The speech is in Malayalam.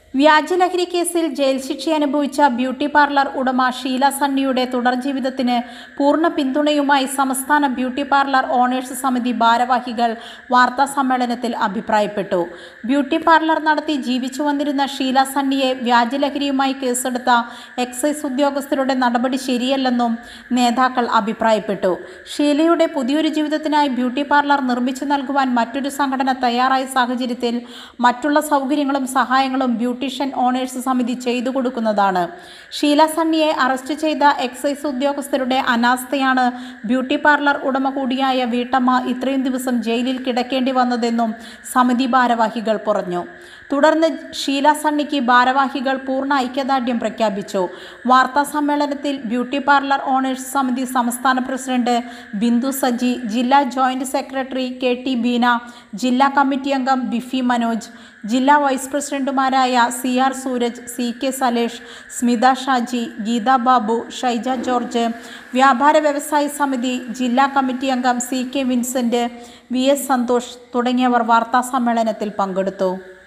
വ്യാജലഹരി കേസിൽ ജയിൽ ശിക്ഷ അനുഭവിച്ച ബ്യൂട്ടി പാർലർ ഉടമ ഷീല സണ്ണിയുടെ തുടർ ജീവിതത്തിന് പൂർണ്ണ പിന്തുണയുമായി സംസ്ഥാന ബ്യൂട്ടി പാർലർ ഓണേഴ്സ് സമിതി ഭാരവാഹികൾ വാർത്താ സമ്മേളനത്തിൽ അഭിപ്രായപ്പെട്ടു ബ്യൂട്ടി പാർലർ നടത്തി ജീവിച്ചു വന്നിരുന്ന ഷീല സണ്ണിയെ വ്യാജലഹരിയുമായി കേസെടുത്ത എക്സൈസ് ഉദ്യോഗസ്ഥരുടെ നടപടി ശരിയല്ലെന്നും നേതാക്കൾ അഭിപ്രായപ്പെട്ടു ഷീലയുടെ പുതിയൊരു ജീവിതത്തിനായി ബ്യൂട്ടി പാർലർ നിർമ്മിച്ചു നൽകുവാൻ മറ്റൊരു സംഘടന തയ്യാറായ സാഹചര്യത്തിൽ മറ്റുള്ള സൗകര്യങ്ങളും സഹായങ്ങളും ബ്യൂട്ടീഷ്യൻ ഓണേഴ്സ് സമിതി ചെയ്തു കൊടുക്കുന്നതാണ് ഷീല സണ്ണിയെ അറസ്റ്റ് ചെയ്ത എക്സൈസ് ഉദ്യോഗസ്ഥരുടെ അനാസ്ഥയാണ് ബ്യൂട്ടി പാർലർ ഉടമ കൂടിയായ വീട്ടമ്മ ഇത്രയും ദിവസം ജയിലിൽ കിടക്കേണ്ടി വന്നതെന്നും സമിതി ഭാരവാഹികൾ പറഞ്ഞു തുടർന്ന് ഷീല സണ്ണിക്ക് ഭാരവാഹികൾ പൂർണ്ണ ഐക്യദാർഢ്യം പ്രഖ്യാപിച്ചു വാർത്താ സമ്മേളനത്തിൽ ബ്യൂട്ടി പാർലർ ഓണേഴ്സ് സമിതി സംസ്ഥാന പ്രസിഡന്റ് ബിന്ദു സജി ജില്ലാ joint secretary K T Beena ജില്ലാ കമ്മിറ്റി അംഗം ബിഫി മനോജ് ജില്ലാ വൈസ് പ്രസിഡന്റുമാരായ C R Sooraj C K Salesh Smitha Shaji Geetha Babu Shyja George വ്യാപാര വ്യവസായ സമിതി ജില്ലാ കമ്മിറ്റി അംഗം C K Vincent V S Santhosh തുടങ്ങിയവർ വാർത്താ സമ്മേളനത്തിൽ പങ്കെടുത്തു